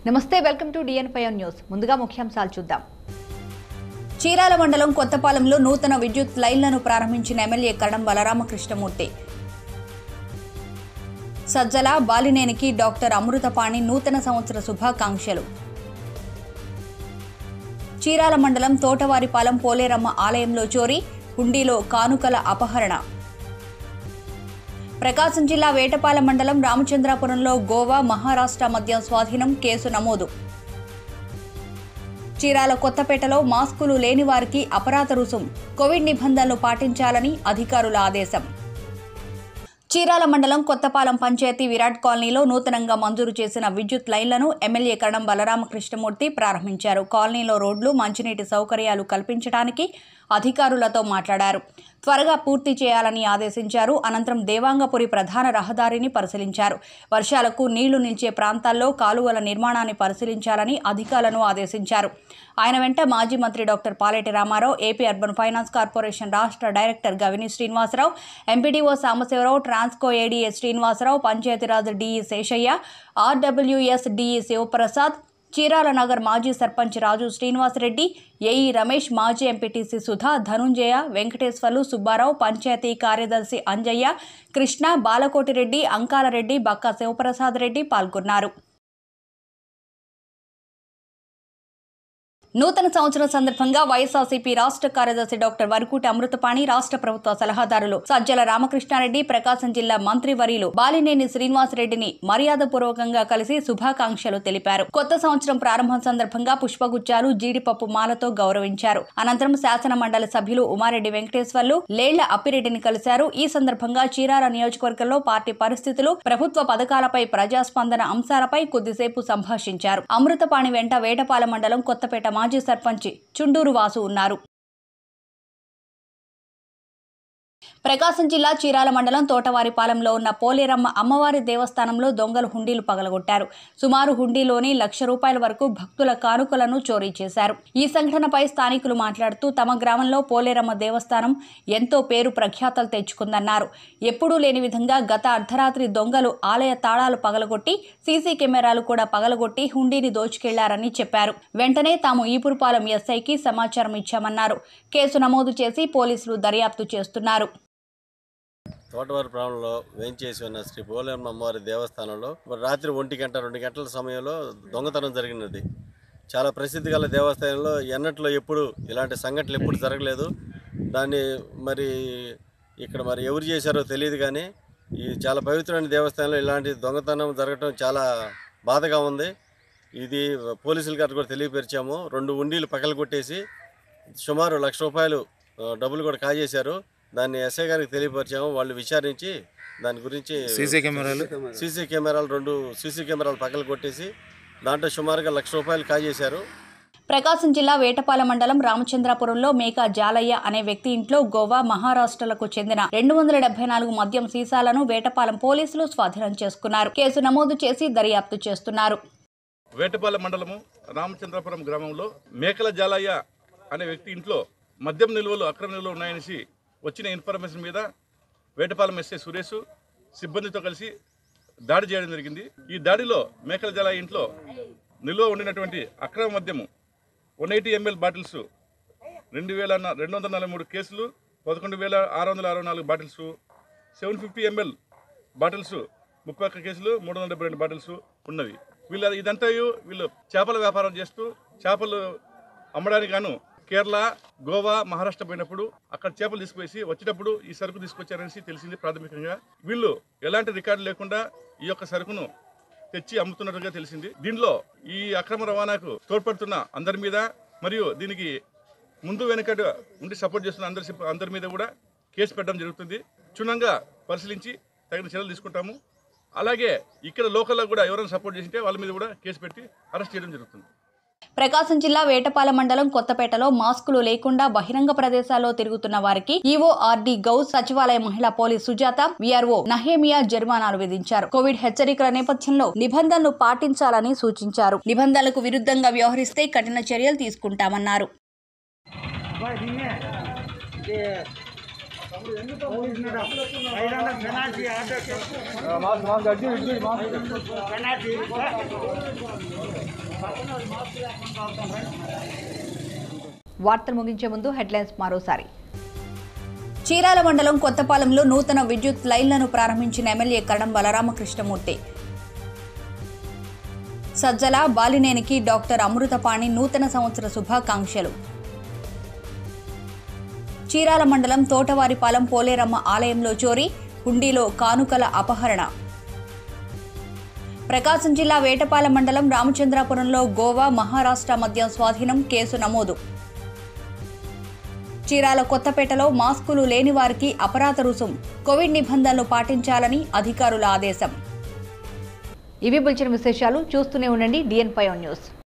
నమస్తే welcome to DN five news ముందుగా ముఖ్యాంశాలు చూద్దాం చీరాల మండలం కొత్తపాలెంలో నూతన విద్యుత్ లైన్లను ప్రారంభించిన ఎమ్మెల్యే కరణం బలరామకృష్ణమూర్తి సజ్జల బాలినేనికి డాక్టర్ అమృతపాణి నూతన సంవత్సర శుభాకాంక్షలు చీరాల మండలం తోటవారిపాలెం పోలేరమ్మ ఆలయంలో చోరీ హుండీలో కానుకల అపహరణ ప్రకాశం జిల్లా వేటపాలెం మండలం రామచంద్రాపురంలో గోవా మహారాష్ట్ర మద్యం స్వాధీనం కేసు నమోదు చీరాల కొత్తపేటలో మాస్కులు లేని వారికి అపరాధ రుసుం కోవిడ్ నిబంధనలు పాటించాలని అధికారుల ఆదేశం చీరాల మండలం కొత్తపాలెం పంచాయతీ విరాట్ కాలనీలో నూతనంగా మంజూరు చేసిన విద్యుత్ లైన్లను ఎమ్మెల్యే కరణం బలరామకృష్ణమూర్తి ప్రారంభించారు కాలనీలో రోడ్లు మంచినీటి సౌకర్యాలు కల్పించడానికి అధికారులతో మాట్లాడారు త్వరగా పూర్తి చేయాలని ఆదేశించారు అనంతరం దేవాంగపురి ప్రధాన రహదారిని పరిశీలించారు వర్షాలకు నీళ్లు నిలిచే ప్రాంతాల్లో కాలువల నిర్మాణాన్ని పరిశీలించాలని అధికారులను ఆదేశించారు ఆయన వెంట మాజీ మంత్రి doctor Paleti Ramarao AP urban finance corporation రాష్ట్ర director Gavini Srinivasarao MPDO Sambasivarao Transco ADE Srinivasarao Panchayati Raj DE Seshaiah RWS DE Sivaprasad Chirala Nagar మాజీ సర్పంచ్ రాజు శ్రీనివాసరెడ్డి ఏఈ రమేష్ మాజీ ఎంపీటీసీ సుధా ధనుంజయ వెంకటేశ్వర్లు సుబ్బారావు పంచాయతీ కార్యదర్శి అంజయ్య కృష్ణ బాలకోటిరెడ్డి అంకాలరెడ్డి బక్కా శివప్రసాద్ రెడ్డి పాల్గొన్నారు నూతన సంవత్సరం సందర్భంగా వైఎస్ఆర్సీపీ రాష్ట్ర కార్యదర్శి డాక్టర్ వరకూటి అమృతపాణి రాష్ట్ర ప్రభుత్వ సలహాదారులు సజ్జల రామకృష్ణారెడ్డి ప్రకాశం జిల్లా మంత్రి వర్యులు బాలినేని శ్రీనివాసరెడ్డిని మర్యాదపూర్వకంగా కలిసి శుభాకాంక్షలు తెలిపారు కొత్త సంవత్సరం ప్రారంభం సందర్భంగా పుష్పగుచ్చాలు జీడిపప్పు మాలతో గౌరవించారు అనంతరం శాసన మండలి సభ్యులు ఉమారెడ్డి వెంకటేశ్వర్లు లేళ్ల అప్పిరెడ్డిని కలిశారు ఈ సందర్భంగా చీరాల నియోజకవర్గంలో పార్టీ పరిస్థితులు ప్రభుత్వ పథకాలపై ప్రజాస్పందన అంశాలపై కొద్దిసేపు సంభాషించారు అమృతపాణి వెంట వేటపాల మండలం కొత్తపేట మాజీ సర్పంచ్ చుండూరు వాసు ఉన్నారు ప్రకాశం జిల్లా చీరాల మండలం తోటవారిపాలెంలో ఉన్న పోలేరమ్మ అమ్మవారి దేవస్థానంలో దొంగలు హుండీలు పగలగొట్టారు సుమారు హుండీలోని లక్ష రూపాయల వరకు భక్తుల కానుకలను చోరీ చేశారు ఈ సంఘటనపై స్థానికులు మాట్లాడుతూ తమ గ్రామంలో పోలేరమ్మ దేవస్థానం ఎంతో పేరు ప్రఖ్యాతలు తెచ్చుకుందన్నారు ఎప్పుడూ లేని విధంగా గత అర్ధరాత్రి దొంగలు ఆలయ తాళాలు పగలగొట్టి సీసీ కెమెరాలు కూడా పగలగొట్టి హుండీని దోచుకెళ్లారని చెప్పారు వెంటనే తాము ఈపురపాలెం ఎస్ఐకి సమాచారం ఇచ్చామన్నారు కేసు నమోదు చేసి పోలీసులు దర్యాప్తు చేస్తున్నారు తోటవారి ప్రాంతంలో వేంచేసి ఉన్న శ్రీ పోలేరమ్మ అమ్మవారి దేవస్థానంలో మరి రాత్రి ఒంటి గంట రెండు గంటల సమయంలో దొంగతనం జరిగినది చాలా ప్రసిద్ధి గల దేవస్థానంలో ఎన్నట్లో ఎప్పుడు ఇలాంటి సంఘటనలు ఎప్పుడు జరగలేదు దాన్ని మరి ఇక్కడ మరి ఎవరు చేశారో తెలియదు కానీ ఈ చాలా పవిత్రమైన దేవస్థానంలో ఇలాంటి దొంగతనం జరగటం చాలా బాధగా ఉంది ఇది పోలీసుల గారు కూడా తెలియపరిచాము రెండు ఉండీలు పగల కొట్టేసి సుమారు లక్ష రూపాయలు ఆ, డబ్బులు కూడా కాజేశారు దాన్ని ఎస్ఐ గారికి తెలియపరిచాము వాళ్ళు విచారించి దాని గురించి సీసీ కెమెరాలు సీసీ కెమెరాలు రెండు సీసీ కెమెరాలు పగల కొట్టేసి దాంట్లో సుమారుగా లక్ష రూపాయలు కాజేశారు ప్రకాశం జిల్లా వేటపాల మండలం రామచంద్రాపురంలో మేకా జాలయ్య అనే వ్యక్తి ఇంట్లో గోవా మహారాష్ట్రలకు చెందిన రెండు వందల డెబ్బై నాలుగు మద్యం సీసాలను వేటపాలెం పోలీసులు స్వాధీనం చేసుకున్నారు కేసు నమోదు చేసి దర్యాప్తు చేస్తున్నారు వేటపాలెం మండలము రామచంద్రపురం గ్రామంలో మేకల జాలయ్య అనే వ్యక్తి ఇంట్లో మద్యం నిల్వలు అక్రమ నిల్వలు ఉన్నాయనేసి వచ్చిన ఇన్ఫర్మేషన్ మీద వేటపాలెం ఎస్ఐ సురేష్ సిబ్బందితో కలిసి దాడి చేయడం జరిగింది ఈ దాడిలో మేకల జాలయ్య ఇంట్లో నిల్వ ఉండినటువంటి అక్రమ మద్యము వన్ ఎయిటీ ఎంఎల్ బాటిల్స్ రెండు వేల న- రెండు వందల నలభై మూడు కేసులు పదకొండు వేల ఆరు వందల అరవై నాలుగు bottles seven fifty ML bottles ముప్పై ఒక్క కేసులు మూడు వందల డెబ్బై రెండు బాటిల్స్ ఉన్నవి వీళ్ళ ఇదంతా వీళ్ళు చేపల వ్యాపారం చేస్తూ చేపలు అమ్మడానికి గాను కేరళ గోవా మహారాష్ట్ర పోయినప్పుడు అక్కడ చేపలు తీసుకువేసి వచ్చేటప్పుడు ఈ సరుకు తీసుకొచ్చారనేసి తెలిసింది ప్రాథమికంగా వీళ్ళు ఎలాంటి రికార్డు లేకుండా ఈ యొక్క సరుకును తెచ్చి అమ్ముతున్నట్టుగా తెలిసింది దీనిలో ఈ అక్రమ రవాణాకు తోడ్పడుతున్న అందరి మీద మరియు దీనికి ముందు వెనుకట ఉండి సపోర్ట్ చేస్తున్న అందరి సిబ్బ- అందరి మీద కూడా కేసు పెట్టడం జరుగుతుంది క్షుణ్ణంగా పరిశీలించి తగిన చర్యలు తీసుకుంటాము అలాగే ఇక్కడ లోకల్లో కూడా ఎవరైనా సపోర్ట్ చేసింటే వాళ్ళ మీద కూడా కేసు పెట్టి అరెస్ట్ చేయడం జరుగుతుంది ప్రకాశం జిల్లా వేటపాల మండలం కొత్తపేటలో మాస్కులు లేకుండా బహిరంగ ప్రదేశాల్లో తిరుగుతున్న వారికి ఈవో ఆర్డీ గౌస్ సచివాలయ మహిళా పోలీస్ సుజాత విఆర్ఓ నహేమియా జరిమానాలు విధించారు కోవిడ్ హెచ్చరికల నేపథ్యంలో నిబంధనలు పాటించాలని సూచించారు నిబంధనలకు విరుద్ధంగా వ్యవహరిస్తే కఠిన చర్యలు తీసుకుంటామన్నారు మాకు మాకు గడ్డి ఇడ్లీ మాకు వార్తలు ముగించే ముందు హెడ్లైన్స్ మరోసారి చీరాల మండలం కొత్తపాలెంలో నూతన విద్యుత్ లైన్లను ప్రారంభించిన ఎమ్మెల్యే కరణం బలరామకృష్ణమూర్తి సజ్జల బాలినేనికి డాక్టర్ అమృతపాణి నూతన సంవత్సర శుభాకాంక్షలు చీరాల మండలం తోటవారిపాలెం పోలేరమ్మ ఆలయంలో చోరీ హుండీలో కానుకల అపహరణ ప్రకాశం జిల్లా వేటపాలెం మండలం రామచంద్రాపురంలో గోవా మహారాష్ట్ర మద్యం స్వాధీనం కేసు నమోదు చీరాల కొత్తపేటలో మాస్కులు లేని వారికి అపరాధ రుసుం కోవిడ్ నిబంధనలు పాటించాలని అధికారుల ఆదేశం ఇవి బుల్చిన విశేషాలు చూస్తూనే ఉండండి డిఎన్ ఫైవ్ న్యూస్